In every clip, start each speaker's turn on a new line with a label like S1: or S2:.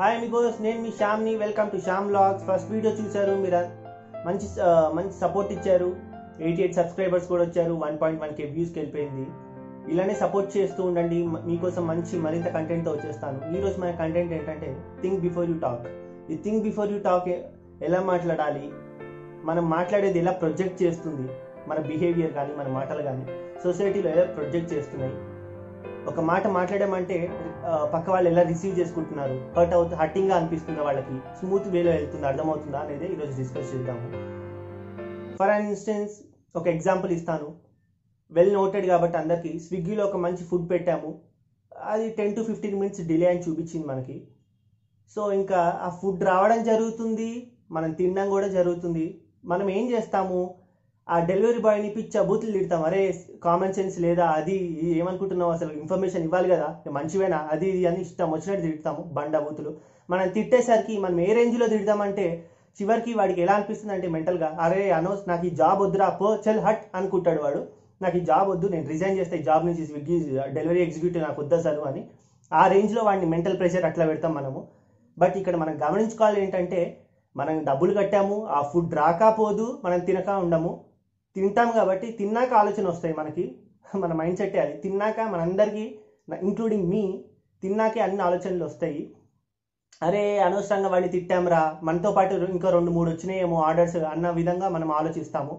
S1: hi మిగోస్ నేను మీ శ్యామ్ని welcome to Shyam vlogs first video చూశారు మీరు మంచి ఆ, మంచి సపోర్ట్ ఇచ్చారు ఎయిటీ ఎయిట్ సబ్స్క్రైబర్స్ కూడా వచ్చారు వన్ పాయింట్ వన్ కే వ్యూస్కి వెళ్ళిపోయింది ఇలానే సపోర్ట్ చేస్తూ ఉండండి మ- మీకోసం మంచి మరింత కంటెంట్తో వచ్చేస్తాను ఈ రోజు మన కంటెంట్ ఏంటంటే థింక్ బిఫోర్ యూ టాక్ ఈ థింక్ బిఫోర్ యూ టాక్ ఎలా మాట్లాడాలి మనం మాట్లాడేది ఎలా ప్రొజెక్ట్ చేస్తుంది మన బిహేవియర్ కానీ మన మాటలు కానీ సొసైటీలో ఎలా ప్రొజెక్ట్ చేస్తున్నాయి ఒక మాట మాట్లాడామంటే ఆ, పక్క వాళ్ళు ఎలా రిసీవ్ చేసుకుంటున్నారు హర్ట్ అవుతు హర్టింగ్గా అనిపిస్తుందా వాళ్ళకి స్మూత్ వేలో వెళ్తుందా అర్థమవుతుందా అనేది ఈరోజు డిస్కస్ చేద్దాము ఫర్ అన్ ఇన్స్టెన్స్ ఒక ఎగ్జాంపుల్ ఇస్తాను వెల్ నోటెడ్ కాబట్టి అందరికీ స్విగ్గీలో ఒక మంచి ఫుడ్ పెట్టాము అది ten to fifteen minutes delay అని చూపించింది మనకి సో ఇంకా ఆ ఫుడ్ రావడం జరుగుతుంది మనం తినడం కూడా జరుగుతుంది మనం ఏం చేస్తాము ఆ డెలివరీ బాయ్ని పిచ్చ బూతులు తిడతాం అరే కామన్ సెన్స్ లేదా అది ఇది ఏమనుకుంటున్నావు అసలు ఇన్ఫర్మేషన్ ఇవ్వాలి కదా మంచివేనా అది ఇది అని ఇష్టం వచ్చినట్టు తిడతాము బండ బూతులు మనం తిట్టేసరికి మనం ఏ రేంజ్లో తిడతామంటే చివరికి వాడికి ఎలా అనిపిస్తుంది అంటే మెంటల్గా అరే అనోస్ నాకు ఈ జాబ్ వద్దురా పో చల్ హట్ అనుకుంటాడు వాడు నాకు ఈ జాబ్ వద్దు నేను రిజైన్ చేస్తే ఈ జాబ్ నుంచి స్విగ్గీ డెలివరీ ఎగ్జిక్యూటివ్ నాకు వద్దా సార్ అని ఆ రేంజ్లో వాడిని మెంటల్ ప్రెషర్ అట్లా పెడతాం మనము బట్ ఇక్కడ మనం గమనించుకోవాలి ఏంటంటే మనం డబ్బులు కట్టాము ఆ ఫుడ్ రాకపోదు మనం తినక ఉండము తింటాం కాబట్టి తిన్నాక ఆలోచన వస్తాయి మనకి మన మైండ్ సెట్ అది తిన్నాక మనందరికీ ఇంక్లూడింగ్ మీ తిన్నాకే అన్ని ఆలోచనలు వస్తాయి అరే అనవసరంగా వాడిని తిట్టాంరా మనతో పాటు ఇంకా రెండు మూడు వచ్చినాయేమో ఆర్డర్స్ అన్న విధంగా మనం ఆలోచిస్తాము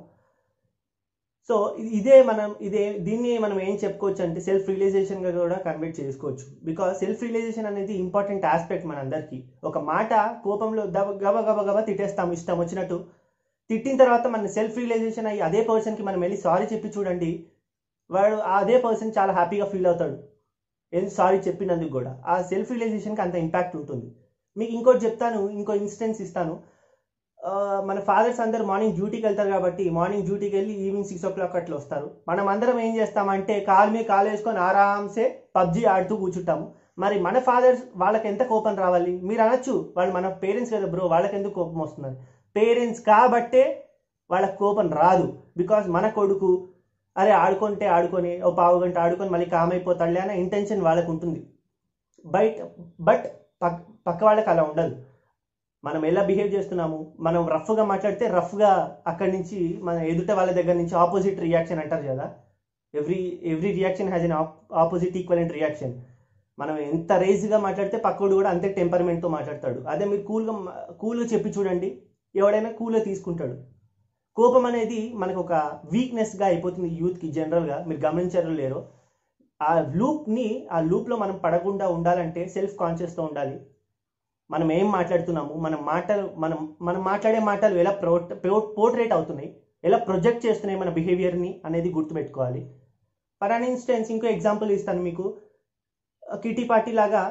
S1: సో ఇది- ఇదే మనం ఇదే దీన్ని మనం ఏం చెప్పుకోవచ్చు అంటే సెల్ఫ్ రియలైజేషన్గా కూడా కన్వర్ట్ చేసుకోవచ్చు బికాస్ సెల్ఫ్ రియలైజేషన్ అనేది ఇంపార్టెంట్ ఆస్పెక్ట్ మనందరికీ ఒక మాట కోపంలో దబ గబ గబ గబ తిట్టేస్తాము ఇష్టం వచ్చినట్టు తిట్టిన తర్వాత మన సెల్ఫ్ రియలైజేషన్ అయ్యి అదే పర్సన్కి మనం వెళ్ళి సారీ చెప్పి చూడండి వాడు అదే పర్సన్ చాలా హ్యాపీగా ఫీల్ అవుతాడు ఎందుకు సారీ చెప్పినందుకు కూడా ఆ సెల్ఫ్ రియలైజేషన్కి అంత ఇంపాక్ట్ ఉంటుంది మీకు ఇంకోటి చెప్తాను ఇంకో ఇన్స్టెన్స్ ఇస్తాను ఆ, మన ఫాదర్స్ అందరు మార్నింగ్ డ్యూటీకి వెళ్తారు కాబట్టి మార్నింగ్ డ్యూటీకి వెళ్ళి ఈవినింగ్ సిక్స్ ఓ క్లాక్ అట్లా వస్తారు మనం అందరం ఏం చేస్తామంటే కాలు మీద కాలు వేసుకొని ఆరామ్సే పబ్జీ ఆడుతూ కూర్చుంటాము మరి మన ఫాదర్స్ వాళ్ళకి ఎంత కోపం రావాలి మీరు అనొచ్చు వాళ్ళు మన పేరెంట్స్ కదా బ్రో వాళ్ళకి ఎందుకు కోపం వస్తున్నారు పేరెంట్స్ కాబట్టే వాళ్ళకి కోపం రాదు బికాస్ మన కొడుకు అరే ఆడుకుంటే ఆడుకొని ఓ పావు గంట ఆడుకొని మళ్ళీ కామ్ అయిపోతాడులే అనే ఇంటెన్షన్ వాళ్ళకు ఉంటుంది బయట బట్ పక్ పక్క వాళ్ళకి అలా ఉండదు మనం ఎలా బిహేవ్ చేస్తున్నాము మనం రఫ్గా మాట్లాడితే రఫ్గా అక్కడి నుంచి మన ఎదుట వాళ్ళ దగ్గర నుంచి ఆపోజిట్ రియాక్షన్ అంటారు కదా every every reaction has an opposite equivalent reaction మనం ఎంత రేజ్గా మాట్లాడితే పక్కోడు కూడా అంతే టెంపర్మెంట్తో మాట్లాడతాడు అదే మీరు కూల్గా కూల్గా చెప్పి చూడండి ఎవడైనా కూల్గా తీసుకుంటాడు కోపం అనేది మనకు ఒక వీక్నెస్గా అయిపోతుంది యూత్కి జనరల్గా మీరు గమనించారో లేరో ఆ లూప్ని ఆ లూప్లో మనం పడకుండా ఉండాలంటే సెల్ఫ్ కాన్షియస్తో ఉండాలి మనం ఏం మాట్లాడుతున్నాము మన మాటలు మనం మనం మాట్లాడే మాటలు ఎలా ప్రో పోర్ట్రేట్ అవుతున్నాయి ఎలా ప్రొజెక్ట్ చేస్తున్నాయి మన బిహేవియర్ని అనేది గుర్తుపెట్టుకోవాలి ఫర్ అన్ ఇన్స్టెన్స్ ఇంకో ఎగ్జాంపుల్ ఇస్తాను మీకు కిటీ పార్టీ లాగా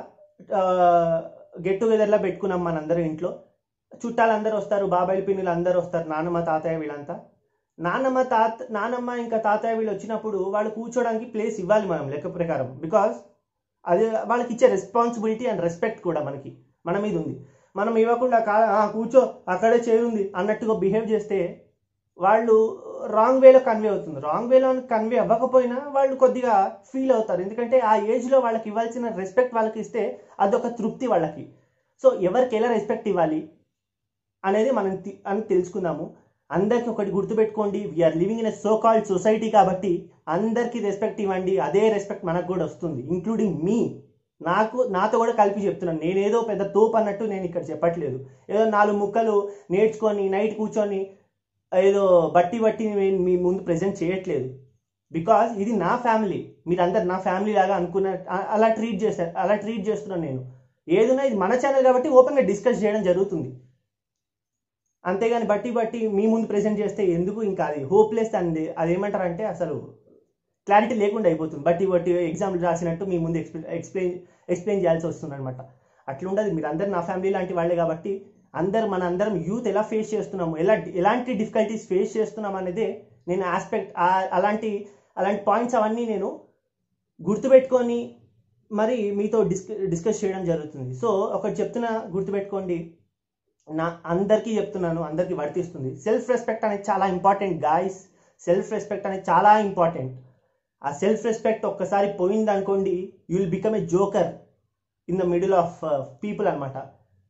S1: గెట్ టుగెదర్లా పెట్టుకున్నాం మనందరం ఇంట్లో చుట్టాలందరూ వస్తారు బాబాయిల పిన్నులు అందరూ వస్తారు నాన్నమ్మ తాతయ్య వీళ్ళంతా నాన్నమ్మ తాత నానమ్మ ఇంకా తాతయ్య వీళ్ళు వచ్చినప్పుడు వాళ్ళు కూర్చోడానికి ప్లేస్ ఇవ్వాలి మనం లెక్క ప్రకారం బికాస్ అది వాళ్ళకి ఇచ్చే రెస్పాన్సిబిలిటీ అండ్ రెస్పెక్ట్ కూడా మనకి మన మీద ఉంది మనం ఇవ్వకుండా కా "ఆ, కూర్చో అక్కడే చేరుంది అన్నట్టుగా బిహేవ్ చేస్తే వాళ్ళు రాంగ్ వేలో కన్వే అవుతుంది రాంగ్ వేలో కన్వే అవ్వకపోయినా వాళ్ళు కొద్దిగా ఫీల్ అవుతారు ఎందుకంటే ఆ ఏజ్లో వాళ్ళకి ఇవ్వాల్సిన రెస్పెక్ట్ వాళ్ళకి ఇస్తే అదొక తృప్తి వాళ్ళకి సో ఎవరికి ఎలా రెస్పెక్ట్ ఇవ్వాలి అనేది మనం తి- అని తెలుసుకుందాము అందరికి ఒకటి గుర్తుపెట్టుకోండి we are living in a so called society కాబట్టి అందరికీ రెస్పెక్ట్ ఇవ్వండి అదే రెస్పెక్ట్ మనకు కూడా వస్తుంది ఇంక్లూడింగ్ మీ నాకు నాతో కూడా కలిపి చెప్తున్నాను నేనేదో పెద్ద తోపు అన్నట్టు నేను ఇక్కడ చెప్పట్లేదు ఏదో నాలుగు ముక్కలు నేర్చుకొని నైట్ కూర్చొని ఏదో బట్టి బట్టి నేను మీ ముందు ప్రజెంట్ చేయట్లేదు బికాజ్ ఇది నా ఫ్యామిలీ మీరందరు నా ఫ్యామిలీ లాగా అనుకున్న అ- అలా ట్రీట్ చేస్తారు అలా ట్రీట్ చేస్తున్నాను నేను ఏదున్నా ఇది మన ఛానల్ కాబట్టి ఓపెన్గా డిస్కస్ చేయడం జరుగుతుంది అంతేగాని బట్టి బట్టి మీ ముందు ప్రెజెంట్ చేస్తే ఎందుకు ఇంకా అది హోప్లెస్ అండి అది ఏమంటారంటే అసలు క్లారిటీ లేకుండా అయిపోతుంది బట్టి బట్టి ఎగ్జామ్ రాసినట్టు మీ ముందు ఎక్స్ప్లెయిన్ ఎక్స్ప్లెయిన్ ఎక్స్ప్లెయిన్ చేయాల్సి వస్తుంది అనమాట అట్లుండదు మీరు అందరు నా ఫ్యామిలీ లాంటి వాళ్ళే కాబట్టి అందరు మన అందరం యూత్ ఎలా ఫేస్ చేస్తున్నాము ఎలా ఎలాంటి డిఫికల్టీస్ ఫేస్ చేస్తున్నాం అనేది నేను ఆస్పెక్ట్ అలాంటి అలాంటి పాయింట్స్ అవన్నీ నేను గుర్తుపెట్టుకొని మరి మీతో డిస్క డిస్కస్ చేయడం జరుగుతుంది సో ఒకటి చెప్తున్నా గుర్తుపెట్టుకోండి నా అందరికీ చెప్తున్నాను అందరికీ వర్తిస్తుంది సెల్ఫ్ రెస్పెక్ట్ అనేది చాలా ఇంపార్టెంట్ గాయస్ సెల్ఫ్ రెస్పెక్ట్ అనేది చాలా ఇంపార్టెంట్ ఆ సెల్ఫ్ రెస్పెక్ట్ ఒక్కసారి పోయింది అనుకోండి you will become a joker in the middle of people అనమాట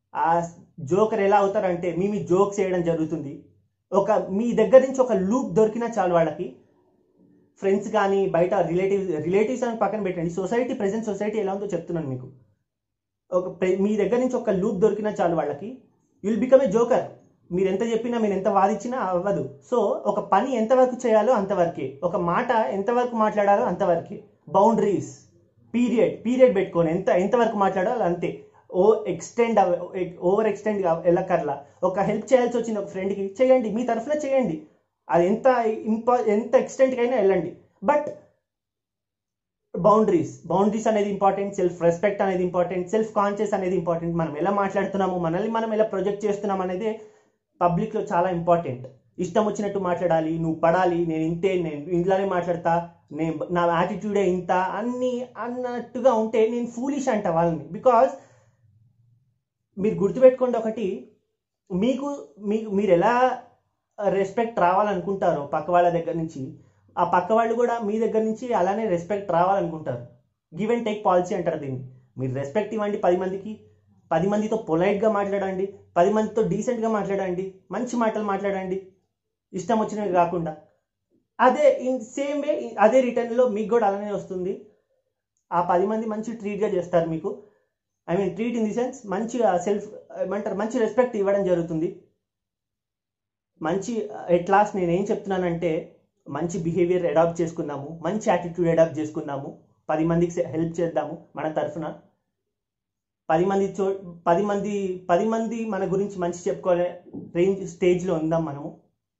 S1: ఆ జోకర్ ఎలా అవుతారంటే మీ మీ జోక్స్ చేయడం జరుగుతుంది ఒక మీ దగ్గర నుంచి ఒక లూప్ దొరికినా చాలు వాళ్ళకి ఫ్రెండ్స్ కానీ బయట రిలేటివ్స్ రిలేటివ్స్ అని పక్కన పెట్టండి సొసైటీ ప్రజెంట్ సొసైటీ ఎలా ఉందో చెప్తున్నాను మీకు ఒక ప్రె- మీ దగ్గర నుంచి ఒక లూప్ దొరికినా చాలు వాళ్ళకి యుల్ బికమ్ ఏ జోకర్ మీరు ఎంత చెప్పినా మీరు ఎంత వాదించినా అవ్వదు సో ఒక పని ఎంతవరకు చేయాలో అంతవరకే ఒక మాట ఎంతవరకు మాట్లాడాలో అంతవరకే బౌండరీస్ పీరియడ్ పీరియడ్ పెట్టుకొని ఎంత ఎంతవరకు మాట్లాడాలో అంతే ఓ ఎక్స్టెండ్ ఓవర్ ఎక్స్టెండ్ వెళ్ళకర్లా ఒక హెల్ప్ చేయాల్సి వచ్చింది ఒక ఫ్రెండ్కి చేయండి మీ తరఫున చేయండి అది ఎంత ఇంపా ఎంత ఎక్స్టెంట్కి అయినా వెళ్ళండి బట్ బౌండరీస్ బౌండరీస్ అనేది ఇంపార్టెంట్ సెల్ఫ్ రెస్పెక్ట్ అనేది ఇంపార్టెంట్ సెల్ఫ్ కాన్షియస్ అనేది ఇంపార్టెంట్ మనం ఎలా మాట్లాడుతున్నాము మనల్ని మనం ఎలా ప్రొజెక్ట్ చేస్తున్నాం అనేది పబ్లిక్లో చాలా ఇంపార్టెంట్ ఇష్టం వచ్చినట్టు మాట్లాడాలి నువ్వు పడాలి నేను ఇంతే నేను ఇంట్లోనే మాట్లాడతా నేను నా యాటిట్యూడే ఇంత అన్ని అన్నట్టుగా ఉంటే నేను ఫూలిష్ అంట వాళ్ళని బికాజ్ మీరు గుర్తుపెట్టుకోండి ఒకటి మీకు మీకు మీరు ఎలా రెస్పెక్ట్ రావాలనుకుంటారో పక్క వాళ్ళ దగ్గర నుంచి ఆ పక్క వాళ్ళు కూడా మీ దగ్గర నుంచి అలానే రెస్పెక్ట్ రావాలనుకుంటారు గివ్ అండ్ టేక్ పాలసీ అంటారు దీన్ని మీరు రెస్పెక్ట్ ఇవ్వండి పది మందికి పది మందితో పొలైట్గా మాట్లాడండి పది మందితో డీసెంట్గా మాట్లాడండి మంచి మాటలు మాట్లాడండి ఇష్టం వచ్చినవి కాకుండా అదే ఇన్ సేమ్ వే అదే రిటర్న్లో మీకు కూడా అలానే వస్తుంది ఆ పది మంది మంచి ట్రీట్గా చేస్తారు మీకు I mean treat in the sense మంచిగా సెల్ఫ్ ఏమంటారు మంచి రెస్పెక్ట్ ఇవ్వడం జరుగుతుంది మంచి ఎట్ లాస్ట్ నేను ఏం చెప్తున్నానంటే మంచి బిహేవియర్ అడాప్ట్ చేసుకుందాము మంచి యాటిట్యూడ్ అడాప్ట్ చేసుకుందాము పది మందికి హెల్ప్ చేద్దాము మన తరఫున పది మంది చో పది మంది పది మంది మన గురించి మంచి చెప్పుకోలే రేంజ్ స్టేజ్లో ఉందాం మనము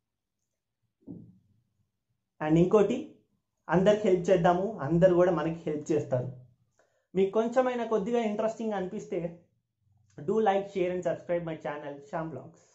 S1: అండ్ ఇంకోటి అందరికి హెల్ప్ చేద్దాము అందరు కూడా మనకి హెల్ప్ చేస్తారు మీకు కొంచెమైనా కొద్దిగా ఇంట్రెస్టింగ్ అనిపిస్తే do like share and subscribe my channel Shyam blogs